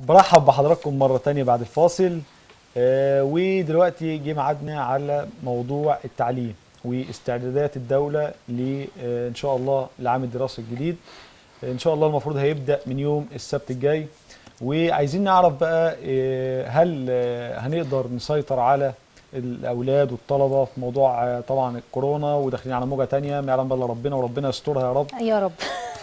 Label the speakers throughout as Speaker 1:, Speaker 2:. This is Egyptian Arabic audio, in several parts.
Speaker 1: برحب بحضراتكم مرة تانية بعد الفاصل آه، ودلوقتي جه ميعادنا على موضوع التعليم واستعدادات الدولة ل آه، إن شاء الله لعام الدراسي الجديد آه، إن شاء الله المفروض هيبدأ من يوم السبت الجاي وعايزين نعرف بقى آه، هل آه، هنقدر نسيطر على الأولاد والطلبة في موضوع آه، طبعا الكورونا وداخلين على موجة تانية ما يعلم بالله ربنا وربنا يسترها يا رب
Speaker 2: يا رب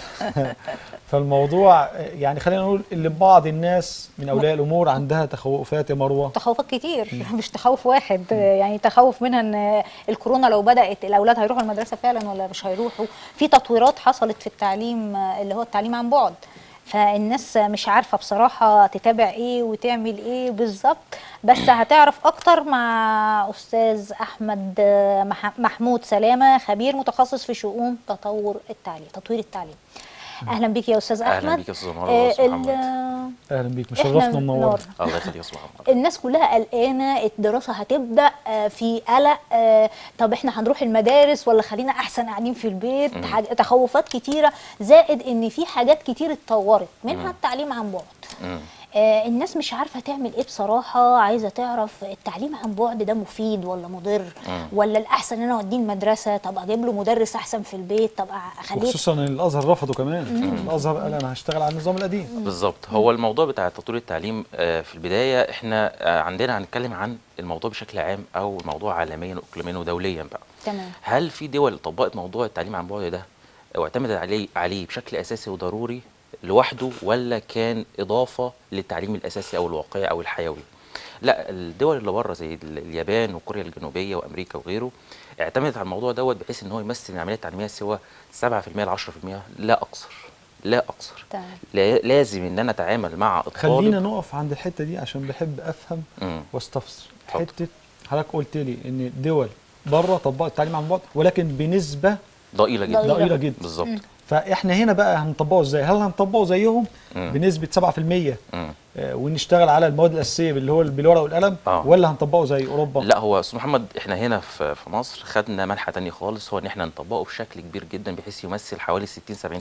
Speaker 1: فالموضوع يعني خلينا نقول اللي بعض الناس من اولياء الامور عندها تخوفات يا مروه
Speaker 2: تخوفات كتير مش تخوف واحد يعني تخوف منها ان الكورونا لو بدات الاولاد هيروحوا المدرسه فعلا ولا مش هيروحوا في تطويرات حصلت في التعليم اللي هو التعليم عن بعد فالناس مش عارفه بصراحه تتابع ايه وتعمل ايه بالظبط بس هتعرف اكتر مع استاذ احمد مح- محمود سلامه خبير متخصص في شؤون تطور التعليم تطوير التعليم اهلا بيك يا استاذ احمد
Speaker 3: أهلاً بيك يا أستاذة مروة
Speaker 2: آه،
Speaker 3: وأستاذ
Speaker 2: ال-
Speaker 3: محمد.
Speaker 1: اهلا بيك
Speaker 2: إحنا
Speaker 1: مشرفنا ومنورنا
Speaker 2: نور.
Speaker 3: الله يخليك يا استاذ محمد
Speaker 2: الناس كلها قلقانه الدراسه هتبدا آه، في قلق آه، طب احنا هنروح المدارس ولا خلينا احسن قاعدين في البيت حاج- تخوفات كتيره زائد ان في حاجات كتير اتطورت منها التعليم عن بعد
Speaker 3: مم.
Speaker 2: آه، الناس مش عارفه تعمل ايه بصراحه عايزه تعرف التعليم عن بعد ده مفيد ولا مضر ولا الاحسن ان انا اوديه المدرسه طب اجيب له مدرس احسن في البيت طب اخليه
Speaker 1: وخصوصا ان الازهر رفضوا كمان الازهر قال انا هشتغل على النظام القديم
Speaker 3: بالظبط هو الموضوع بتاع تطوير التعليم آه، في البدايه احنا آه، عندنا هنتكلم عن الموضوع بشكل عام او الموضوع عالميا واقليميا ودوليا بقى
Speaker 2: تمام
Speaker 3: هل في دول طبقت موضوع التعليم عن بعد ده واعتمدت عليه عليه بشكل اساسي وضروري لوحده ولا كان اضافه للتعليم الاساسي او الواقعي او الحيوي لا الدول اللي بره زي ال- اليابان وكوريا الجنوبيه وامريكا وغيره اعتمدت على الموضوع دوت بحيث ان هو يمثل العمليه التعليميه سوى 7% ل 10% لا اقصر لا اقصر
Speaker 2: تمام
Speaker 3: لا- لازم ان انا اتعامل مع الطالب
Speaker 1: خلينا نقف عند الحته دي عشان بحب افهم
Speaker 3: مم.
Speaker 1: واستفسر
Speaker 3: اتفضل.
Speaker 1: حته حضرتك قلت لي ان دول بره طبقت التعليم عن بعد ولكن بنسبه
Speaker 3: ضئيله جدا
Speaker 2: ضئيلة.
Speaker 1: ضئيله جدا
Speaker 3: بالظبط
Speaker 1: فاحنا هنا بقى هنطبقه ازاي هل هنطبقه زيهم
Speaker 3: مم.
Speaker 1: بنسبه 7%
Speaker 3: مم.
Speaker 1: آه، ونشتغل على المواد الاساسيه اللي هو بالورقه والقلم
Speaker 3: آه.
Speaker 1: ولا هنطبقه زي اوروبا
Speaker 3: لا هو استاذ محمد احنا هنا في في مصر خدنا منحى تاني خالص هو ان احنا نطبقه بشكل كبير جدا بحيث يمثل حوالي 60 70%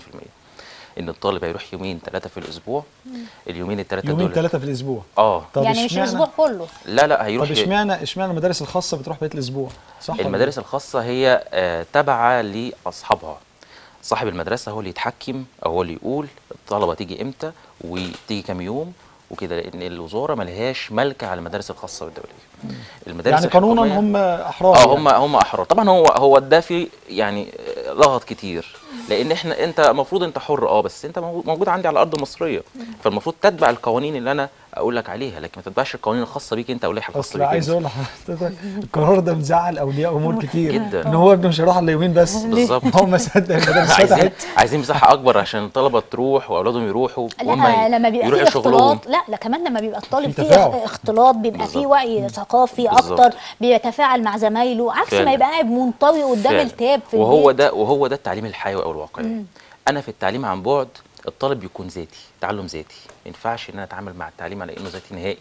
Speaker 3: ان الطالب هيروح يومين ثلاثه في الاسبوع اليومين الثلاثه
Speaker 1: يومين
Speaker 3: دول
Speaker 1: ثلاثه في الاسبوع
Speaker 3: اه
Speaker 1: طب
Speaker 2: يعني مش
Speaker 1: اشمعنى-
Speaker 2: الاسبوع كله
Speaker 3: لا لا هيروح
Speaker 1: طب
Speaker 3: ي-
Speaker 1: اشمعنى اشمعنى المدارس الخاصه بتروح بقيه الاسبوع صح ولا
Speaker 3: المدارس الخاصه هي آه، تابعه لاصحابها صاحب المدرسه هو اللي يتحكم او هو اللي يقول الطلبه تيجي امتى وتيجي كام يوم وكده لان الوزاره ملهاش ملكه على المدارس الخاصه والدوليه
Speaker 1: إيه؟
Speaker 3: المدارس
Speaker 1: يعني قانونا
Speaker 3: الحكومية-
Speaker 1: هم احرار
Speaker 3: اه
Speaker 1: يعني.
Speaker 3: هم هم احرار طبعا هو هو ده في يعني آه، لغط كتير لان احنا انت المفروض انت حر اه بس انت مو- موجود عندي على الارض المصريه فالمفروض تتبع القوانين اللي انا اقول لك عليها لكن ما تتبعش القوانين الخاصه بيك انت او اللائحه الخاصه
Speaker 1: اصل
Speaker 3: بيك
Speaker 1: عايز
Speaker 3: انت.
Speaker 1: اقول لحضرتك القرار ده مزعل اولياء امور كتير
Speaker 3: جدا.
Speaker 1: ان هو ابنه مش هيروح الا يومين بس
Speaker 3: بالظبط.
Speaker 1: هو ما صدق المدارس
Speaker 3: عايزين
Speaker 1: فتحت
Speaker 3: عايزين مساحه اكبر عشان الطلبه تروح واولادهم يروحوا وهم
Speaker 2: لا لما بيبقى
Speaker 3: يروحوا
Speaker 2: فيه
Speaker 3: شغلهم
Speaker 2: اختلاط لا لا كمان لما بيبقى الطالب
Speaker 1: في
Speaker 2: فيه
Speaker 1: تفاعل.
Speaker 2: اختلاط بيبقى فيه
Speaker 3: بالظبط.
Speaker 2: وعي ثقافي
Speaker 3: بالظبط.
Speaker 2: اكتر بيتفاعل مع زمايله عكس ما
Speaker 3: فعلا.
Speaker 2: يبقى قاعد منطوي قدام
Speaker 3: فعلا.
Speaker 2: التاب في
Speaker 3: وهو
Speaker 2: البيت.
Speaker 3: ده وهو ده التعليم الحيوي او الواقعي انا في التعليم عن بعد الطالب بيكون ذاتي تعلم ذاتي ما ينفعش ان انا اتعامل مع التعليم على انه ذاتي نهائي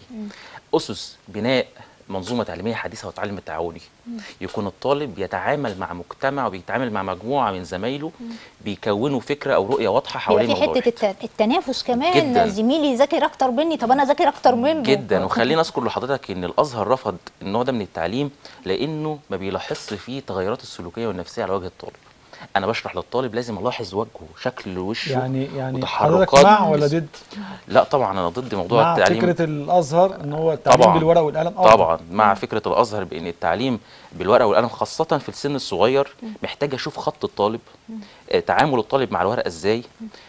Speaker 3: اسس بناء منظومه تعليميه حديثه والتعلم التعاوني يكون الطالب بيتعامل مع مجتمع وبيتعامل مع مجموعه من زمايله بيكونوا فكره او رؤيه واضحه
Speaker 2: بيبقى
Speaker 3: حوالين
Speaker 2: في
Speaker 3: الموضوع
Speaker 2: حته الت- التنافس كمان
Speaker 3: جداً.
Speaker 2: زميلي ذاكر اكتر مني طب انا ذاكر اكتر منه
Speaker 3: جدا وخليني اذكر لحضرتك ان الازهر رفض النوع ده من التعليم لانه ما بيلاحظش فيه التغيرات السلوكيه والنفسيه على وجه الطالب انا بشرح للطالب لازم الاحظ وجهه شكل وشه
Speaker 1: يعني يعني حضرتك
Speaker 3: وتحركات
Speaker 1: مع ولا ضد
Speaker 3: لا طبعا انا ضد موضوع
Speaker 1: مع
Speaker 3: التعليم
Speaker 1: فكره الازهر ان هو التعليم
Speaker 3: طبعاً.
Speaker 1: بالورقه والقلم أفضل.
Speaker 3: طبعا مع فكره الازهر بان التعليم بالورقه والقلم خاصه في السن الصغير محتاج اشوف خط الطالب آه، تعامل الطالب مع الورقه ازاي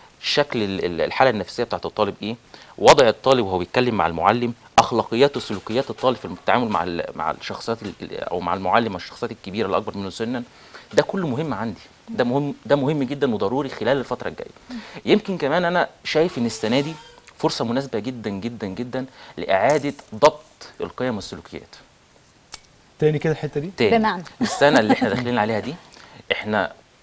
Speaker 3: شكل ال- ال- الحاله النفسيه بتاعت الطالب ايه وضع الطالب وهو بيتكلم مع المعلم اخلاقيات وسلوكيات الطالب في التعامل مع ال- مع الشخصيات ال- ال- او مع المعلم والشخصيات الكبيره اللي اكبر منه سنا ده كله مهم عندي ده مهم ده مهم جدا وضروري خلال الفتره الجايه يمكن كمان انا شايف ان السنه دي فرصه مناسبه جدا جدا جدا لاعاده ضبط القيم والسلوكيات
Speaker 1: تاني كده الحته دي
Speaker 3: تاني
Speaker 2: بمعنى؟
Speaker 3: السنه اللي احنا داخلين عليها دي احنا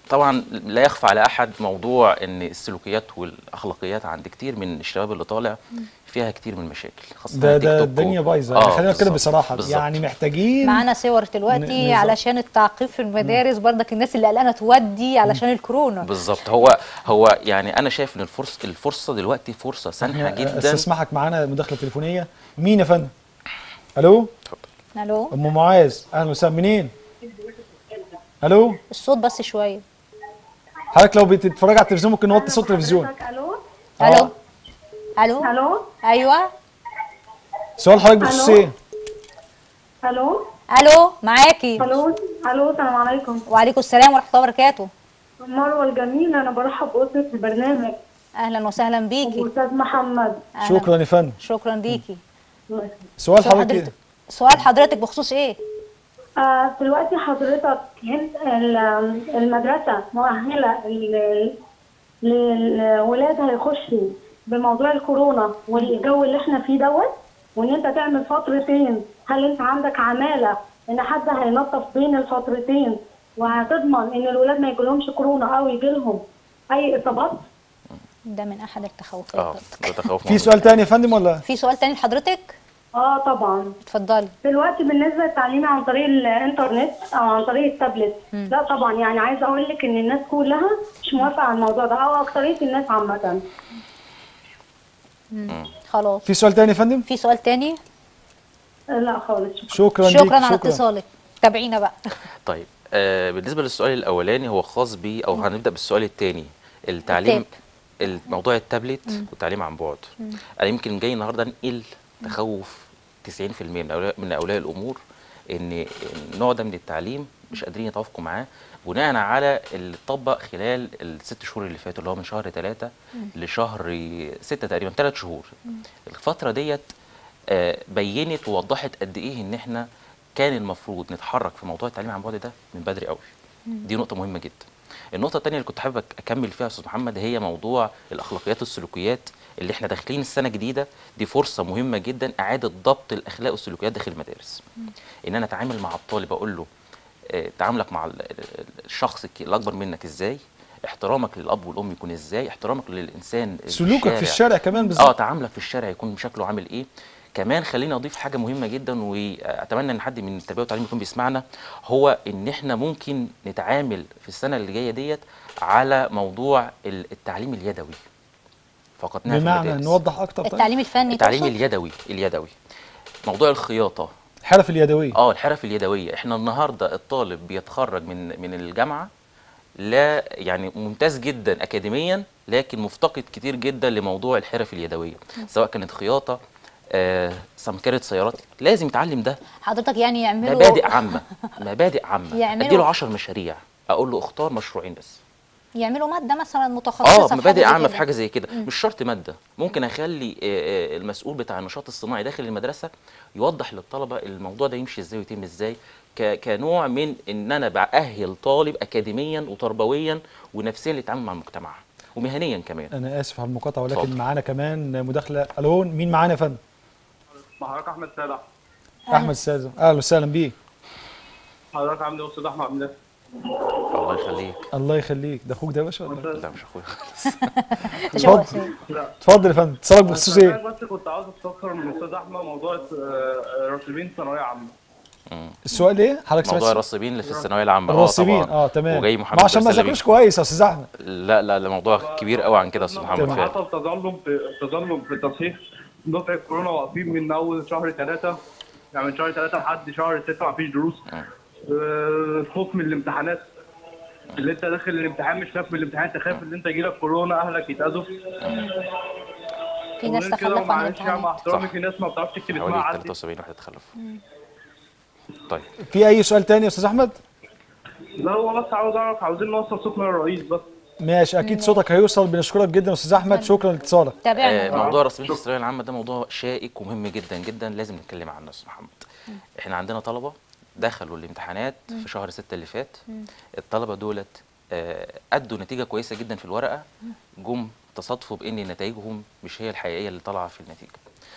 Speaker 3: طبعا لا يخفى على احد موضوع ان السلوكيات والاخلاقيات عند كتير من الشباب اللي طالع فيها كتير من المشاكل خاصه
Speaker 1: ده
Speaker 3: التيك
Speaker 1: ده
Speaker 3: توك
Speaker 1: الدنيا
Speaker 3: و-
Speaker 1: بايظه
Speaker 3: آه،
Speaker 1: يعني خلينا نتكلم
Speaker 3: بالظبط،
Speaker 1: بصراحه
Speaker 3: بالظبط.
Speaker 1: يعني محتاجين
Speaker 2: معانا صور
Speaker 1: ن-
Speaker 2: دلوقتي
Speaker 1: نظام.
Speaker 2: علشان التعقيب في المدارس برضك الناس اللي قلقانه تودي علشان الكورونا
Speaker 3: بالظبط هو هو يعني انا شايف ان الفرصه الفرصه دلوقتي فرصه سانحه
Speaker 1: إحنا
Speaker 3: جدا
Speaker 1: استسمحك معانا مداخله تليفونيه مين يا فندم الو
Speaker 2: الو
Speaker 1: ام معاذ اهلا وسهلا منين الو
Speaker 2: الصوت بس شويه
Speaker 1: حضرتك لو بتتفرج على التلفزيون ممكن نوطي صوت التلفزيون
Speaker 4: حضرتك الو
Speaker 2: الو الو
Speaker 4: الو
Speaker 2: ايوه
Speaker 1: سؤال حضرتك بخصوص
Speaker 4: ألو؟
Speaker 1: ايه
Speaker 4: الو
Speaker 2: الو معاكي
Speaker 4: الو الو السلام عليكم
Speaker 2: وعليكم السلام ورحمه الله وبركاته
Speaker 4: مروه الجميله انا برحب باسره البرنامج
Speaker 2: اهلا وسهلا بيكي
Speaker 4: واستاذ محمد
Speaker 2: أهلاً.
Speaker 1: شكرا يا فندم
Speaker 2: شكرا ليكي
Speaker 1: سؤال
Speaker 2: سؤال
Speaker 1: حضرتك ايه
Speaker 2: حضرتك سؤال حضرتك بخصوص ايه
Speaker 4: آه دلوقتي حضرتك هند ال- المدرسه مؤهله ال- للولاد هيخشوا بموضوع الكورونا والجو اللي احنا فيه دوت وان انت تعمل فترتين هل انت عندك عماله ان حد هينظف بين الفترتين وهتضمن ان الولاد ما يجيلهمش كورونا او يجيلهم اي اصابات
Speaker 2: ده من احد التخوفات
Speaker 3: اه
Speaker 2: برضك.
Speaker 3: ده تخوف
Speaker 1: في
Speaker 3: موجود.
Speaker 1: سؤال تاني يا فندم ولا
Speaker 2: في سؤال تاني لحضرتك
Speaker 4: اه طبعا
Speaker 2: اتفضلي
Speaker 4: دلوقتي بالنسبه للتعليم عن طريق الانترنت او عن طريق التابلت لا طبعا يعني عايزه اقول لك ان الناس كلها مش موافقه على الموضوع ده او اكتريه الناس عامه
Speaker 2: خلاص
Speaker 1: في سؤال تاني يا فندم
Speaker 2: في سؤال تاني
Speaker 4: لا خالص شكرا
Speaker 1: شكرا ليك
Speaker 2: شكرا على اتصالك تابعينا بقى
Speaker 3: طيب آه بالنسبه للسؤال الاولاني هو خاص بي او هنبدا بالسؤال الثاني التعليم الموضوع التابلت والتعليم عن بعد انا يمكن جاي النهارده انقل تخوف 90% من اولياء من اولياء الامور ان النوع ده من التعليم مش قادرين يتوافقوا معاه بناء على اللي اتطبق خلال الست شهور اللي فاتوا اللي هو من شهر ثلاثة لشهر ستة تقريبا ثلاث شهور الفترة ديت آه، بينت ووضحت قد ايه ان احنا كان المفروض نتحرك في موضوع التعليم عن بعد ده من بدري قوي دي نقطة مهمة جدا النقطة الثانية اللي كنت حابب أك- أكمل فيها يا أستاذ محمد هي موضوع الأخلاقيات والسلوكيات اللي احنا داخلين السنة جديدة دي فرصة مهمة جدا إعادة ضبط الأخلاق والسلوكيات داخل المدارس إن أنا أتعامل مع الطالب أقول له آه، تعاملك مع ال- ال- الشخص الك- الأكبر منك إزاي احترامك للأب والأم يكون إزاي احترامك للإنسان اللي
Speaker 1: سلوكك في الشارع كمان بالظبط
Speaker 3: اه تعاملك في الشارع يكون شكله عامل ايه كمان خليني اضيف حاجه مهمه جدا واتمنى ان حد من التربيه والتعليم يكون بيسمعنا هو ان احنا ممكن نتعامل في السنه اللي جايه ديت على موضوع ال- التعليم اليدوي فقدناها في
Speaker 1: بمعنى
Speaker 3: المدارس
Speaker 1: نوضح اكتر طيب
Speaker 2: التعليم الفني
Speaker 3: التعليم
Speaker 2: تقصد؟
Speaker 3: اليدوي اليدوي موضوع الخياطه
Speaker 1: الحرف اليدويه
Speaker 3: اه الحرف اليدويه احنا النهارده الطالب بيتخرج من من الجامعه لا يعني ممتاز جدا اكاديميا لكن مفتقد كتير جدا لموضوع الحرف اليدويه سواء كانت خياطه آه سمكره سيارات لازم يتعلم ده
Speaker 2: حضرتك يعني يعملوا
Speaker 3: مبادئ عامه مبادئ عامه
Speaker 2: يعملوا-
Speaker 3: اديله 10 مشاريع اقول له اختار مشروعين بس
Speaker 2: يعملوا ماده مثلا متخصصه
Speaker 3: اه
Speaker 2: في
Speaker 3: مبادئ
Speaker 2: حاجة زي
Speaker 3: عامه
Speaker 2: كده.
Speaker 3: في حاجه زي كده مش شرط ماده ممكن اخلي آه، آه، المسؤول بتاع النشاط الصناعي داخل المدرسه يوضح للطلبه الموضوع ده يمشي ازاي ويتم ازاي ك- كنوع من ان انا باهل طالب اكاديميا وتربويا ونفسيا للتعامل مع المجتمع ومهنيا كمان
Speaker 1: انا اسف على المقاطعه ولكن
Speaker 3: اتفضل.
Speaker 1: معانا كمان مداخله الو مين معانا يا فندم
Speaker 5: مع حضرتك احمد سالح
Speaker 1: احمد السادة اهلا وسهلا بيك
Speaker 5: حضرتك عامل ايه يا استاذ احمد عبد الناصر
Speaker 3: الله يخليك
Speaker 1: الله يخليك ده اخوك ده يا باشا ولا إيه؟
Speaker 3: لا مش اخويا
Speaker 2: تشوه
Speaker 1: اتفضل.
Speaker 2: أسامي.
Speaker 5: لا
Speaker 1: اتفضل يا فندم اتصالك بخصوص
Speaker 5: بس
Speaker 1: ايه
Speaker 5: أنا بس كنت عاوز استفسر من الاستاذ احمد موضوع آه، راتبين ثانويه عامه
Speaker 1: السؤال ايه حضرتك سمعت
Speaker 3: موضوع
Speaker 1: السؤال؟
Speaker 3: الراسبين اللي في الثانويه العامه
Speaker 1: الراسبين
Speaker 3: طبعاً.
Speaker 1: اه تمام
Speaker 3: وجاي
Speaker 1: ما
Speaker 3: محمد
Speaker 1: عشان ما
Speaker 3: رسالة
Speaker 1: ذاكروش
Speaker 3: بيه.
Speaker 1: كويس يا استاذ احمد
Speaker 3: لا لا ده موضوع كبير قوي عن كده يا استاذ محمد فعلا
Speaker 5: حصل تظلم في تظلم في تصحيح دفعه كورونا واقفين من اول شهر ثلاثه يعني من شهر ثلاثه لحد شهر سته ما فيش دروس آه، خوف من الامتحانات اللي انت داخل الامتحان مش خايف من الامتحان انت خايف ان انت يجيلك كورونا اهلك يتاذوا
Speaker 2: في ناس
Speaker 5: وغير كده
Speaker 2: تخلفوا عن
Speaker 5: معلش يعني مع
Speaker 2: الامتحانات
Speaker 5: احترامي
Speaker 3: صح.
Speaker 5: في ناس ما بتعرفش تكتب اسمها
Speaker 3: حوالي
Speaker 5: عدي
Speaker 3: 73 واحد تخلف طيب
Speaker 1: في اي سؤال تاني يا استاذ احمد
Speaker 5: لا هو بس عاوز اعرف عاوزين نوصل صوتنا للرئيس بس
Speaker 1: ماشي اكيد صوتك هيوصل بنشكرك جدا يا استاذ احمد شكرا لاتصالك
Speaker 3: آه،
Speaker 2: تابعنا
Speaker 3: موضوع الرسميين في الثانويه العامه ده موضوع شائك ومهم جدا جدا لازم نتكلم عنه يا استاذ محمد احنا عندنا طلبه دخلوا الامتحانات في شهر ستة اللي فات الطلبه دولت آه، ادوا نتيجه كويسه جدا في الورقه جم تصادفوا بان نتائجهم مش هي الحقيقيه اللي طالعه في النتيجه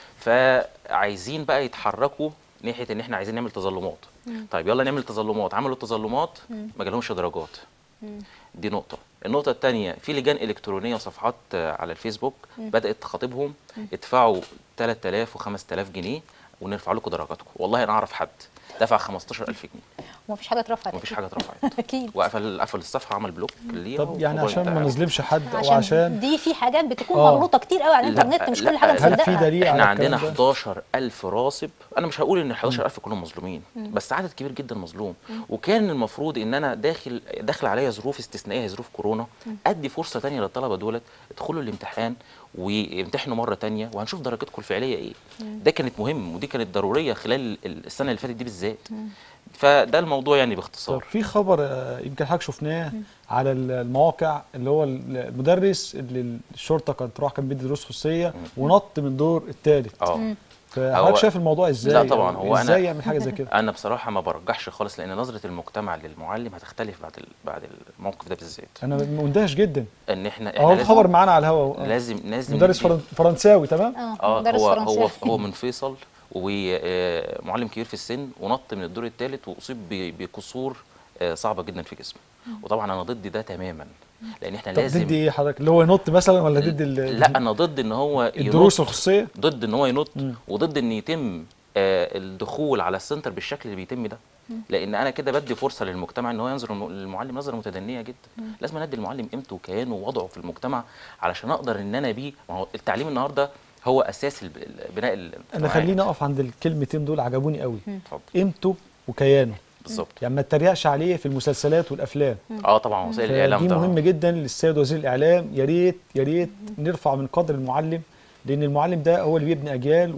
Speaker 3: فعايزين بقى يتحركوا ناحيه ان احنا عايزين نعمل تظلمات طيب يلا نعمل تظلمات عملوا التظلمات ما جالهمش درجات دي نقطه النقطه الثانيه في لجان الكترونيه وصفحات آه، على الفيسبوك بدات تخاطبهم ادفعوا 3000 و5000 جنيه ونرفع لكم درجاتكم والله انا اعرف حد دفع 15000 جنيه
Speaker 2: ومفيش حاجه اترفعت
Speaker 3: ومفيش حاجه اترفعت
Speaker 2: اكيد
Speaker 3: وقفل قفل الصفحه عمل بلوك ليها
Speaker 1: طب يعني
Speaker 3: والموبايل
Speaker 1: عشان ما
Speaker 3: بتاعها.
Speaker 1: نظلمش حد او
Speaker 2: عشان,
Speaker 1: عشان
Speaker 2: دي في حاجات بتكون
Speaker 1: آه.
Speaker 2: مغلوطه كتير قوي على
Speaker 3: لا،
Speaker 2: الانترنت مش
Speaker 3: لا،
Speaker 2: كل حاجه
Speaker 3: هل
Speaker 1: هل في
Speaker 2: نصدقها
Speaker 1: دليل
Speaker 3: احنا
Speaker 1: على
Speaker 3: عندنا
Speaker 1: الكلام ده؟
Speaker 3: 11000 راسب انا مش هقول ان ال 11000 كلهم مظلومين بس عدد كبير جدا مظلوم وكان المفروض ان انا داخل داخل عليا ظروف استثنائيه ظروف كورونا ادي فرصه تانية للطلبه دولت ادخلوا الامتحان ويمتحنوا مره تانية وهنشوف درجاتكم الفعليه ايه ده كانت مهم ودي كانت ضروريه خلال السنه اللي فاتت دي بالذات فده الموضوع يعني
Speaker 1: طب
Speaker 3: باختصار
Speaker 1: في خبر آه، يمكن حضرتك شفناه على ال- المواقع اللي هو ال- المدرس اللي الشرطه كانت راح كان بيدي دروس خصوصيه ونط من الدور الثالث
Speaker 3: اه
Speaker 1: فحضرتك
Speaker 3: هو-
Speaker 1: شايف الموضوع ازاي
Speaker 3: لا طبعاً،
Speaker 1: أو
Speaker 3: هو أنا-
Speaker 1: ازاي يعمل حاجه زي كده
Speaker 3: انا بصراحه ما برجحش خالص لان نظره المجتمع للمعلم هتختلف بعد ال- بعد الموقف ده بالذات
Speaker 1: انا مندهش جدا
Speaker 3: ان احنا
Speaker 1: اهو
Speaker 3: احنا
Speaker 1: الخبر معانا على الهواء آه.
Speaker 3: لازم لازم
Speaker 1: مدرس
Speaker 3: ندي-
Speaker 1: فرن- فرنساوي تمام
Speaker 2: اه
Speaker 3: اه
Speaker 2: مدرس
Speaker 3: هو هو
Speaker 2: فرنساوي
Speaker 3: هو من فيصل ومعلم كبير في السن ونط من الدور الثالث واصيب ب- بكسور آه، صعبه جدا في جسمه وطبعا انا ضد ده تماما لان احنا
Speaker 1: طب
Speaker 3: لازم
Speaker 1: ضد ايه حضرتك اللي هو ينط مثلا ولا ضد ال-
Speaker 3: لا انا ضد ان هو
Speaker 1: الدروس
Speaker 3: ينط
Speaker 1: الخصوصيه
Speaker 3: ضد ان هو ينط
Speaker 1: مم.
Speaker 3: وضد ان يتم آه، الدخول على السنتر بالشكل اللي بيتم ده لان انا كده بدي فرصه للمجتمع ان هو ينظر الم- للمعلم نظره متدنيه جدا لازم ندي المعلم قيمته وكيانه ووضعه في المجتمع علشان اقدر ان انا بيه ما هو التعليم النهارده هو اساس الب- بناء
Speaker 1: انا
Speaker 3: المجتمعات.
Speaker 1: خليني اقف عند الكلمتين دول عجبوني قوي
Speaker 3: اتفضل
Speaker 1: قيمته وكيانه
Speaker 3: بالظبط
Speaker 1: يعني ما اتريقش عليه في المسلسلات والافلام
Speaker 3: اه طبعا وسائل الاعلام
Speaker 1: دي
Speaker 3: طبعا
Speaker 1: مهم جدا للسيد وزير الاعلام يا ريت يا ريت نرفع من قدر المعلم لان المعلم ده هو اللي بيبني اجيال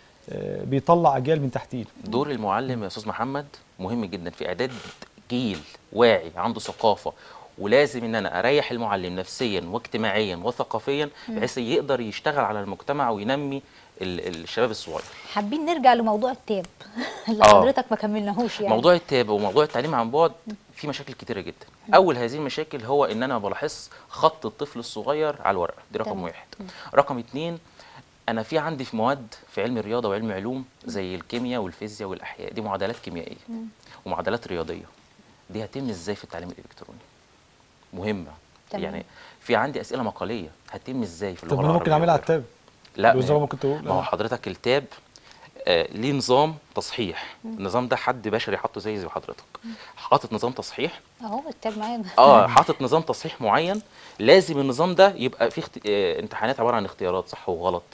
Speaker 1: وبيطلع اجيال من تحتيه
Speaker 3: دور المعلم يا استاذ محمد مهم جدا في اعداد جيل واعي عنده ثقافه ولازم ان انا اريح المعلم نفسيا واجتماعيا وثقافيا بحيث يقدر يشتغل على المجتمع وينمي ال- الشباب الصغير
Speaker 2: حابين نرجع لموضوع التاب اللي
Speaker 3: آه.
Speaker 2: حضرتك ما كملناهوش يعني
Speaker 3: موضوع التاب وموضوع التعليم عن بعد في مشاكل كتيره جدا اول هذه المشاكل هو ان انا بلاحظ خط الطفل الصغير على الورقه دي رقم
Speaker 2: تمام.
Speaker 3: واحد رقم اتنين انا في عندي في مواد في علم الرياضه وعلم علوم زي الكيمياء والفيزياء والاحياء دي معادلات كيميائيه ومعادلات رياضيه دي هتتم ازاي في التعليم الالكتروني مهمه
Speaker 2: تمام.
Speaker 3: يعني في عندي اسئله مقاليه هتتم ازاي في اللغه
Speaker 1: طب ما انا ممكن
Speaker 3: العربية
Speaker 1: اعملها على
Speaker 3: والغيرها؟
Speaker 1: التاب
Speaker 3: لا
Speaker 1: الوزاره
Speaker 3: ما-
Speaker 1: ممكن تقول
Speaker 3: ما هو
Speaker 1: آه.
Speaker 3: حضرتك التاب آه ليه نظام تصحيح النظام ده حد بشري حاطه زي زي حضرتك حاطط نظام تصحيح
Speaker 2: اهو التاب معانا
Speaker 3: اه حاطط نظام تصحيح معين لازم النظام ده يبقى فيه اخت... آه امتحانات عباره عن اختيارات صح وغلط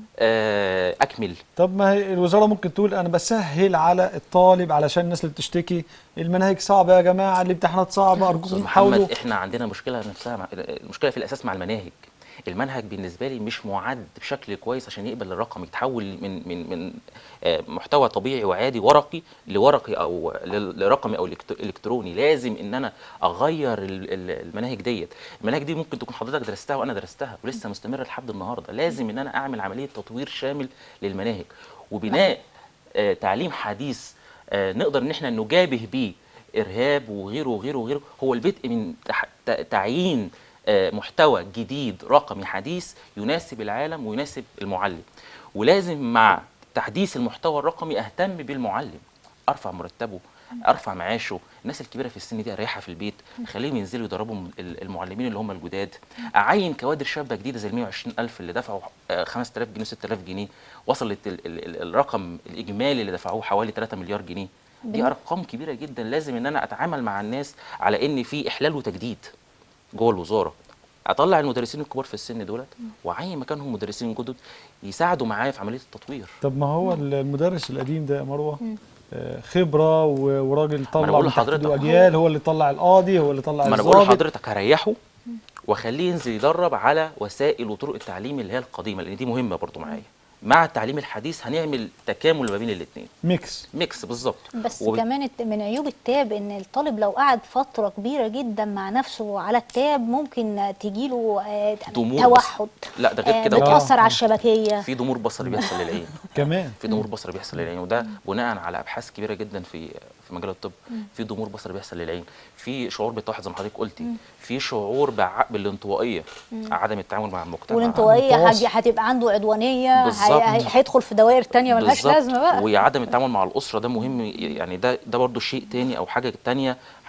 Speaker 3: آه اكمل
Speaker 1: طب ما هي الوزاره ممكن تقول انا بسهل على الطالب علشان الناس اللي بتشتكي المناهج صعبه يا جماعه الامتحانات صعبه
Speaker 3: استاذ
Speaker 1: ارجوكم
Speaker 3: محمد
Speaker 1: حاولوا
Speaker 3: احنا عندنا مشكله نفسها مع... المشكله في الاساس مع المناهج المنهج بالنسبه لي مش معد بشكل كويس عشان يقبل الرقم يتحول من من من آه، محتوى طبيعي وعادي ورقي لورقي او ل- لرقمي او إلكتر- الكتروني لازم ان انا اغير ال- ال- المناهج ديت المناهج دي ممكن تكون حضرتك درستها وانا درستها ولسه مستمره لحد النهارده لازم ان انا اعمل عمليه تطوير شامل للمناهج وبناء آه، تعليم حديث آه، نقدر ان احنا نجابه بيه ارهاب وغيره وغيره وغيره هو البدء من تح- ت- تعيين آه، محتوى جديد رقمي حديث يناسب العالم ويناسب المعلم ولازم مع تحديث المحتوى الرقمي اهتم بالمعلم ارفع مرتبه ارفع معاشه الناس الكبيره في السن دي اريحها في البيت خليهم ينزلوا يدربوا ال- المعلمين اللي هم الجداد اعين كوادر شابه جديده زي ال 120 الف اللي دفعوا آه، 5000 جنيه 6000 جنيه وصلت ال- ال- ال- الرقم الاجمالي اللي دفعوه حوالي 3 مليار جنيه دي ارقام كبيره جدا لازم ان انا اتعامل مع الناس على ان في احلال وتجديد جوه الوزاره اطلع المدرسين الكبار في السن دولت واعين مكانهم مدرسين جدد يساعدوا معايا في عمليه التطوير
Speaker 1: طب ما هو المدرس القديم ده يا مروه آه، خبره و- وراجل طلع
Speaker 3: بقول
Speaker 1: من تحت
Speaker 3: لحضرتك
Speaker 1: ايده
Speaker 3: أهو.
Speaker 1: اجيال هو اللي طلع القاضي هو اللي طلع
Speaker 3: ما انا بقول
Speaker 1: الضابط
Speaker 3: لحضرتك هريحه واخليه ينزل يدرب على وسائل وطرق التعليم اللي هي القديمه لان دي مهمه برضو معايا مع التعليم الحديث هنعمل تكامل ما بين الاثنين
Speaker 1: ميكس
Speaker 3: ميكس بالظبط
Speaker 2: بس
Speaker 3: وب-
Speaker 2: كمان الت- من عيوب التاب ان الطالب لو قعد فتره كبيره جدا مع نفسه على التاب ممكن تجيله آه،
Speaker 3: ضمور
Speaker 2: توحد
Speaker 3: لا ده غير
Speaker 2: آه،
Speaker 3: كده
Speaker 2: بتاثر
Speaker 1: آه.
Speaker 2: على الشبكيه
Speaker 3: في ضمور بصري بيحصل للعين
Speaker 1: كمان
Speaker 3: في ضمور بصري بيحصل للعين وده بناء على ابحاث كبيره جدا في في مجال الطب في ضمور بصري بيحصل للعين في شعور بالتوحد زي ما حضرتك قلتي في شعور بع- بالانطوائيه عدم التعامل مع المجتمع
Speaker 2: والانطوائيه
Speaker 1: متواصل.
Speaker 2: هت- هتبقى عنده عدوانيه
Speaker 3: بالظبط.
Speaker 2: هي- هي- هيدخل في دوائر تانية ملهاش
Speaker 3: بالظبط.
Speaker 2: لازمه بقى
Speaker 3: وعدم التعامل مع الاسره ده مهم يعني ده ده برضو شيء تاني او حاجه تانية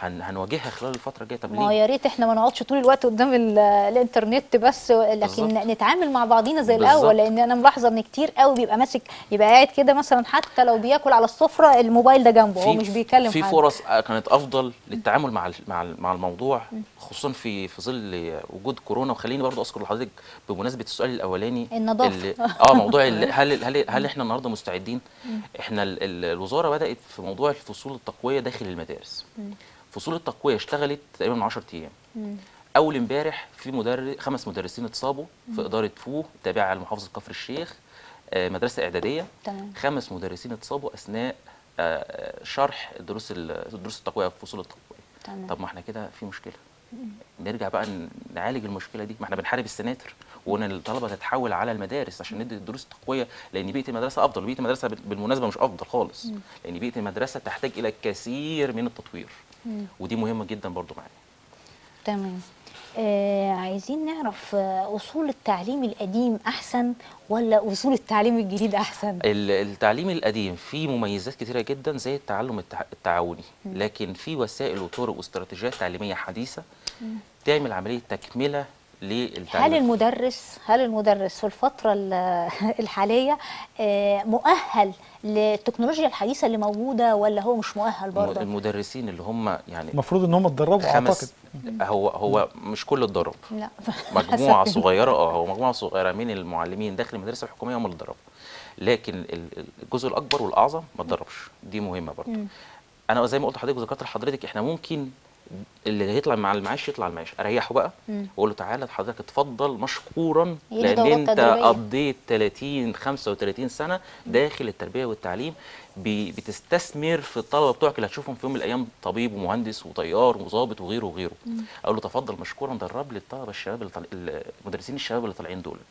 Speaker 3: هن هنواجهها خلال الفتره الجايه طب
Speaker 2: ما هو
Speaker 3: ليه
Speaker 2: يا ريت احنا ما نقعدش طول الوقت قدام ال- الانترنت بس لكن
Speaker 3: بالظبط.
Speaker 2: نتعامل مع بعضينا زي
Speaker 3: بالظبط.
Speaker 2: الاول لان انا ملاحظه ان كتير قوي بيبقى ماسك يبقى قاعد كده مثلا حتى لو بياكل على السفره الموبايل ده جنبه هو مش بيكلم
Speaker 3: في
Speaker 2: حد
Speaker 3: فرص كانت افضل للتعامل مع ال- مع ال- مع الموضوع خصوصا في في ظل وجود كورونا وخليني برضو اذكر لحضرتك بمناسبه السؤال الاولاني
Speaker 2: النظافة.
Speaker 3: اللي اه موضوع ال- هل هل هل احنا النهارده مستعدين احنا ال- ال- الوزاره بدات في موضوع الفصول التقويه داخل المدارس فصول التقويه اشتغلت تقريبا من 10 ايام اول امبارح في مدرس خمس مدرسين اتصابوا في اداره فو تابعه لمحافظه كفر الشيخ آه، مدرسه اعداديه
Speaker 2: تمام.
Speaker 3: خمس مدرسين اتصابوا اثناء آه، شرح دروس ال- دروس التقويه في فصول التقويه
Speaker 2: تمام.
Speaker 3: طب ما احنا كده في مشكله نرجع بقى ن- نعالج المشكله دي ما احنا بنحارب السناتر وان الطلبه تتحول على المدارس عشان ندي الدروس التقويه لان بيئه المدرسه افضل بيئه المدرسه بال- بالمناسبه مش افضل خالص لان بيئه المدرسه تحتاج الى الكثير من التطوير ودي مهمه جدا برضو معانا
Speaker 2: تمام آه عايزين نعرف آه اصول التعليم القديم احسن ولا اصول التعليم الجديد احسن
Speaker 3: ال- التعليم القديم فيه مميزات كتيرة جدا زي التعلم التع- التعاوني لكن في وسائل وطرق واستراتيجيات تعليمية حديثة تعمل عملية تكملة للتعليم
Speaker 2: هل المدرس هل المدرس في الفترة ال- الحالية آه، مؤهل للتكنولوجيا الحديثة اللي موجودة ولا هو مش مؤهل
Speaker 3: الم-
Speaker 2: برضه؟
Speaker 3: المدرسين اللي هم يعني
Speaker 1: المفروض ان هم اتدربوا اعتقد
Speaker 3: خمس هو هو مش كل الضرب
Speaker 2: لا
Speaker 3: مجموعه
Speaker 2: حسب.
Speaker 3: صغيره اه هو مجموعه صغيره من المعلمين داخل المدارس الحكوميه هم اللي اتدربوا لكن ال- الجزء الاكبر والاعظم ما اتدربش دي مهمه برضه انا زي ما قلت لحضرتك وذكرت لحضرتك احنا ممكن اللي هيطلع مع المعاش يطلع المعاش اريحه بقى واقول له تعالى حضرتك اتفضل مشكورا
Speaker 2: هي دي
Speaker 3: لان
Speaker 2: دورات
Speaker 3: انت
Speaker 2: تدريبية.
Speaker 3: قضيت 30 35 سنه داخل التربيه والتعليم بي- بتستثمر في الطلبه بتوعك اللي هتشوفهم في يوم من الايام طبيب ومهندس وطيار وظابط وغيره وغيره اقول له تفضل مشكورا درب لي الطلبه الشباب اللي طالع المدرسين الشباب اللي طالعين دول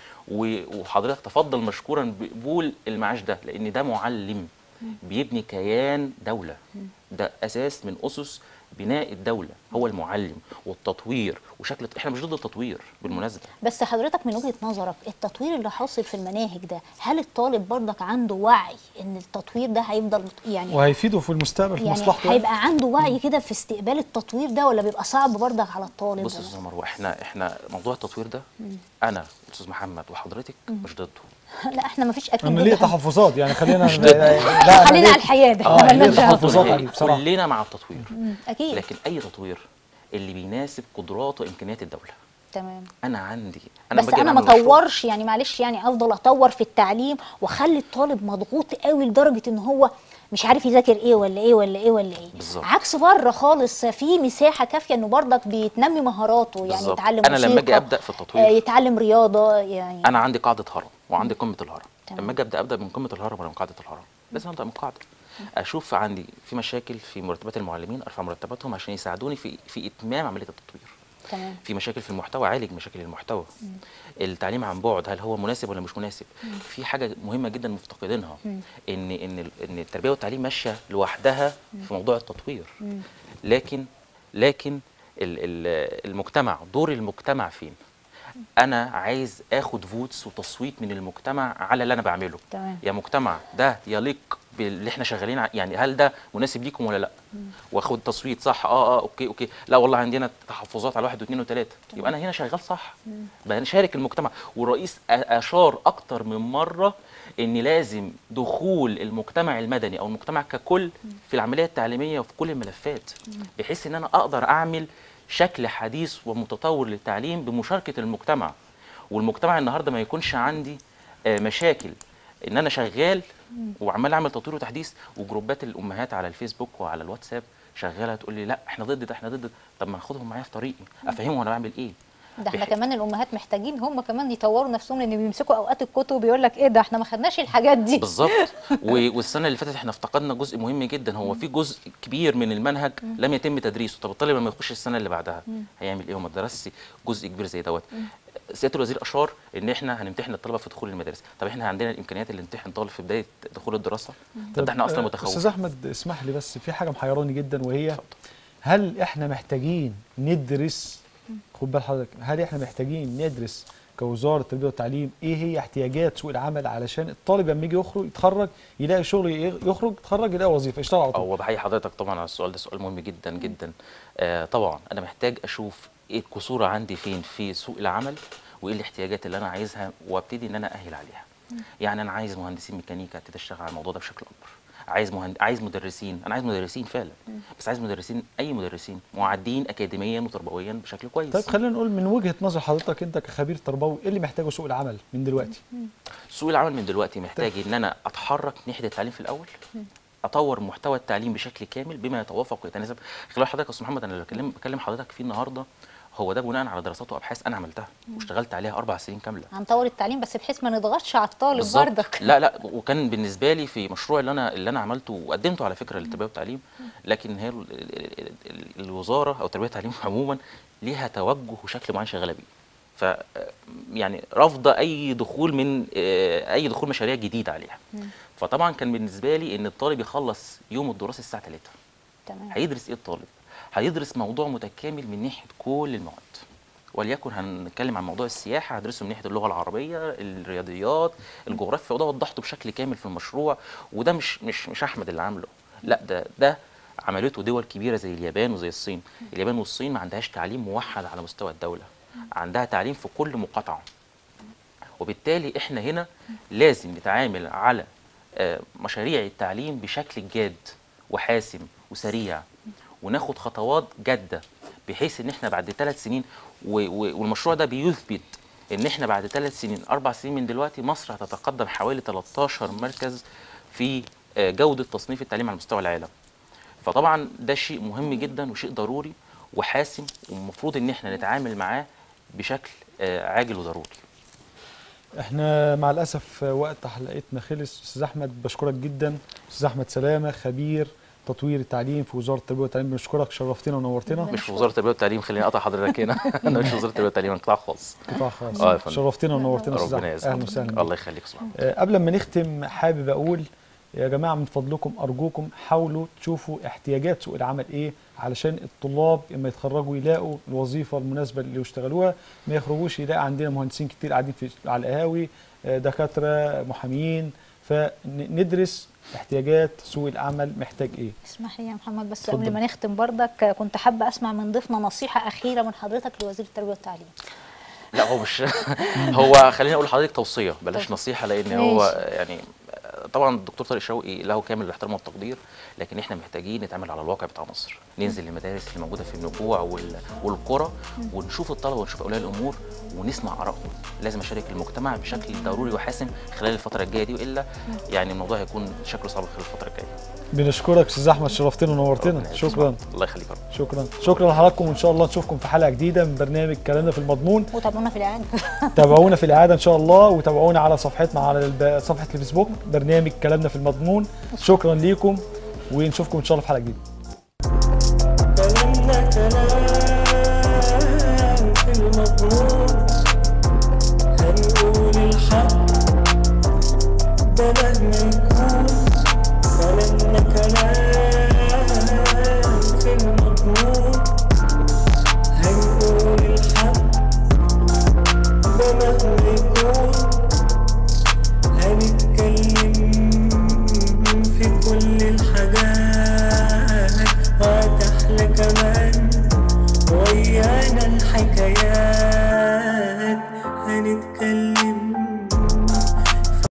Speaker 3: و- وحضرتك تفضل مشكورا بقبول المعاش ده لان ده معلم بيبني كيان دوله ده اساس من اسس بناء الدوله هو المعلم والتطوير وشكل احنا مش ضد التطوير بالمناسبه
Speaker 2: بس حضرتك من وجهة نظرك التطوير اللي حاصل في المناهج ده هل الطالب برضك عنده وعي ان التطوير ده هيفضل يعني
Speaker 1: وهيفيده في المستقبل في
Speaker 2: يعني
Speaker 1: مصلحته
Speaker 2: هيبقى عنده وعي كده في استقبال التطوير ده ولا بيبقى صعب برضك على الطالب
Speaker 3: بص يا
Speaker 2: ولا؟
Speaker 3: استاذ مروه احنا احنا موضوع التطوير ده انا استاذ محمد وحضرتك مش ضده
Speaker 2: لا احنا مفيش اكيد
Speaker 1: انا ليه
Speaker 2: ضد حد.
Speaker 1: تحفظات يعني خلينا
Speaker 3: مش ضد.
Speaker 1: لا أنا
Speaker 2: خلينا
Speaker 1: ليه-
Speaker 2: على الحياد
Speaker 1: اه
Speaker 2: احنا
Speaker 1: ليه
Speaker 2: مالناش دعوة.
Speaker 1: تحفظات عليه بصراحه
Speaker 3: كلنا مع التطوير
Speaker 2: مم، اكيد
Speaker 3: لكن اي تطوير اللي بيناسب قدرات وامكانيات الدوله
Speaker 2: تمام
Speaker 3: انا عندي انا
Speaker 2: بس
Speaker 3: باجي
Speaker 2: انا ما
Speaker 3: أعمل مشروع-
Speaker 2: اطورش يعني معلش يعني افضل اطور في التعليم واخلي الطالب مضغوط قوي لدرجه ان هو مش عارف يذاكر ايه ولا ايه ولا ايه ولا ايه
Speaker 3: بالظبط.
Speaker 2: عكس بره خالص في مساحه كافيه انه برضك بيتنمي مهاراته يعني
Speaker 3: بالظبط.
Speaker 2: يتعلم
Speaker 3: أنا لما
Speaker 2: موسيقى،
Speaker 3: أجي أبدأ في التطوير
Speaker 2: آه، يتعلم رياضه يعني
Speaker 3: انا عندي قاعده هرم وعندي قمه الهرم
Speaker 2: تمام.
Speaker 3: لما اجي ابدا ابدا من قمه الهرم ولا من قاعده الهرم لازم ابدا من قاعده اشوف عندي في مشاكل في مرتبات المعلمين ارفع مرتباتهم عشان يساعدوني في في اتمام عمليه التطوير
Speaker 2: تمام
Speaker 3: في مشاكل في المحتوى عالج مشاكل المحتوى التعليم عن بعد هل هو مناسب ولا مش مناسب في حاجه مهمه جدا مفتقدينها ان ان ال- ان التربيه والتعليم ماشيه لوحدها في موضوع التطوير لكن لكن ال- ال- المجتمع دور المجتمع فين انا عايز اخد فوتس وتصويت من المجتمع على اللي انا بعمله
Speaker 2: تمام.
Speaker 3: يا مجتمع ده يليق باللي احنا شغالين ع- يعني هل ده مناسب ليكم ولا لا واخد تصويت صح اه اه اوكي اوكي لا والله عندنا تحفظات على واحد واثنين وثلاثه يبقى انا هنا شغال صح بنشارك المجتمع والرئيس أ- اشار اكتر من مره ان لازم دخول المجتمع المدني او المجتمع ككل في العمليه التعليميه وفي كل الملفات بحيث ان انا اقدر اعمل شكل حديث ومتطور للتعليم بمشاركه المجتمع والمجتمع النهارده ما يكونش عندي آه، مشاكل ان انا شغال وعمال اعمل تطوير وتحديث وجروبات الامهات على الفيسبوك وعلى الواتساب شغاله تقول لي لا احنا ضد ده احنا ضد ده طب ما اخدهم معايا في طريقي افهمهم انا بعمل ايه
Speaker 2: ده احنا
Speaker 3: بح-
Speaker 2: كمان الامهات محتاجين هم كمان يطوروا نفسهم لان بيمسكوا اوقات الكتب يقول لك ايه ده احنا ما خدناش الحاجات دي
Speaker 3: بالظبط و- والسنه اللي فاتت احنا افتقدنا جزء مهم جدا هو في جزء كبير من المنهج لم يتم تدريسه طب الطالب لما يخش السنه اللي بعدها هيعمل ايه وما درسش جزء كبير زي دوت سياده الوزير اشار ان احنا هنمتحن الطلبه في دخول المدارس طب احنا عندنا الامكانيات اللي نمتحن طالب في بدايه دخول الدراسه طب ده احنا اصلا
Speaker 1: آه،
Speaker 3: متخوف
Speaker 1: استاذ احمد اسمح لي بس في حاجه محيراني جدا وهي هل احنا محتاجين ندرس خد بال حضرتك هل احنا محتاجين ندرس كوزاره التربيه والتعليم ايه هي احتياجات سوق العمل علشان الطالب لما يجي يخرج يتخرج يلاقي شغل ي- يخرج يتخرج يلاقي وظيفه يشتغل على طول
Speaker 3: هو بحيي حضرتك طبعا على السؤال ده سؤال مهم جدا جدا آه طبعا انا محتاج اشوف ايه الكسوره عندي فين في سوق العمل وايه الاحتياجات اللي انا عايزها وابتدي ان انا اهل عليها يعني انا عايز مهندسين ميكانيكا ابتدي اشتغل على الموضوع ده بشكل اكبر عايز مهند... عايز مدرسين انا عايز مدرسين فعلا بس عايز مدرسين اي مدرسين معدين اكاديميا وتربويا بشكل كويس
Speaker 1: طيب خلينا نقول من وجهه نظر حضرتك انت كخبير تربوي ايه اللي محتاجه سوق العمل من دلوقتي
Speaker 3: سوق العمل من دلوقتي محتاج ان انا اتحرك ناحيه التعليم في الاول اطور محتوى التعليم بشكل كامل بما يتوافق ويتناسب خلال حضرتك يا استاذ محمد انا اللي بكلم بكلم حضرتك فيه النهارده هو ده بناء على دراسات وابحاث انا عملتها واشتغلت عليها اربع سنين كامله
Speaker 2: هنطور التعليم بس بحيث ما نضغطش على الطالب
Speaker 3: بالظبط.
Speaker 2: بردك
Speaker 3: لا لا وكان بالنسبه لي في مشروع اللي انا اللي انا عملته وقدمته على فكره للتربيه والتعليم لكن هي ال- ال- ال- ال- الوزاره او التربيه والتعليم عموما ليها توجه وشكل معين شغاله بيه ف يعني رافضه اي دخول من آه، اي دخول مشاريع جديده عليها فطبعا كان بالنسبه لي ان الطالب يخلص يوم الدراسي الساعه 3
Speaker 2: تمام
Speaker 3: هيدرس ايه الطالب هيدرس موضوع متكامل من ناحيه كل المواد وليكن هنتكلم عن موضوع السياحه هدرسه من ناحيه اللغه العربيه الرياضيات الجغرافيا وده وضحته بشكل كامل في المشروع وده مش مش مش احمد اللي عامله لا ده ده عملته دول كبيره زي اليابان وزي الصين اليابان والصين ما عندهاش تعليم موحد على مستوى الدوله عندها تعليم في كل مقاطعه وبالتالي احنا هنا لازم نتعامل على آه، مشاريع التعليم بشكل جاد وحاسم وسريع وناخد خطوات جاده بحيث ان احنا بعد ثلاث سنين و- و- والمشروع ده بيثبت ان احنا بعد ثلاث سنين اربع سنين من دلوقتي مصر هتتقدم حوالي 13 مركز في آه، جوده تصنيف التعليم على مستوى العالم فطبعا ده شيء مهم جدا وشيء ضروري وحاسم والمفروض ان احنا نتعامل معاه بشكل آه، عاجل وضروري
Speaker 1: احنا مع الاسف وقت حلقتنا خلص استاذ احمد بشكرك جدا استاذ احمد سلامه خبير تطوير التعليم في وزاره التربيه والتعليم بنشكرك شرفتنا ونورتنا
Speaker 3: مش في وزاره التربيه والتعليم خليني اقطع حضرتك هنا انا مش في وزاره التربيه والتعليم انا قطاع خاص
Speaker 1: قطاع خاص
Speaker 3: اه يا فندم.
Speaker 1: شرفتنا ونورتنا استاذ
Speaker 3: ربنا
Speaker 1: احمد اهلا
Speaker 3: يسعدك
Speaker 1: وسهلا
Speaker 3: الله
Speaker 1: بيك.
Speaker 3: يخليك سبحان
Speaker 1: آه، قبل ما نختم حابب اقول يا جماعه من فضلكم ارجوكم حاولوا تشوفوا احتياجات سوق العمل ايه علشان الطلاب لما يتخرجوا يلاقوا الوظيفه المناسبه اللي يشتغلوها ما يخرجوش يلاقي عندنا مهندسين كتير قاعدين في على القهاوي آه، دكاتره محامين فندرس احتياجات سوق العمل محتاج ايه
Speaker 2: اسمح لي يا محمد بس
Speaker 1: اتفضل.
Speaker 2: قبل ما نختم بردك كنت حابه اسمع من ضيفنا نصيحه اخيره من حضرتك لوزير التربيه والتعليم
Speaker 3: لا هو مش هو خليني اقول لحضرتك توصيه بلاش نصيحه لان هو
Speaker 2: ماشي.
Speaker 3: يعني طبعا الدكتور طارق شوقي له كامل الاحترام والتقدير لكن احنا محتاجين نتعامل على الواقع بتاع مصر ننزل المدارس اللي موجوده في النجوع وال- والقرى ونشوف الطلبه ونشوف اولياء الامور ونسمع ارائهم لازم اشارك المجتمع بشكل ضروري وحاسم خلال الفتره الجايه دي والا يعني الموضوع هيكون شكله صعب خلال الفتره الجايه
Speaker 1: بنشكرك استاذ احمد شرفتنا
Speaker 3: ربنا
Speaker 1: ونورتنا
Speaker 3: يعزك.
Speaker 1: شكرا
Speaker 3: الله يخليك يا رب
Speaker 1: شكرا شكرا لحضراتكم وان شاء الله نشوفكم في حلقه جديده من برنامج كلامنا في المضمون
Speaker 2: وتابعونا في الاعاده
Speaker 1: تابعونا في الإعادة إن شاء الله وتابعونا على صفحتنا على الب- صفحة الفيسبوك برنامج كلامنا في المضمون شكرا ليكم ونشوفكم إن شاء الله في حلقة جديدة
Speaker 6: كلامنا كلام في المضمون هنقول الحق ده مهما يكون كلامنا كلام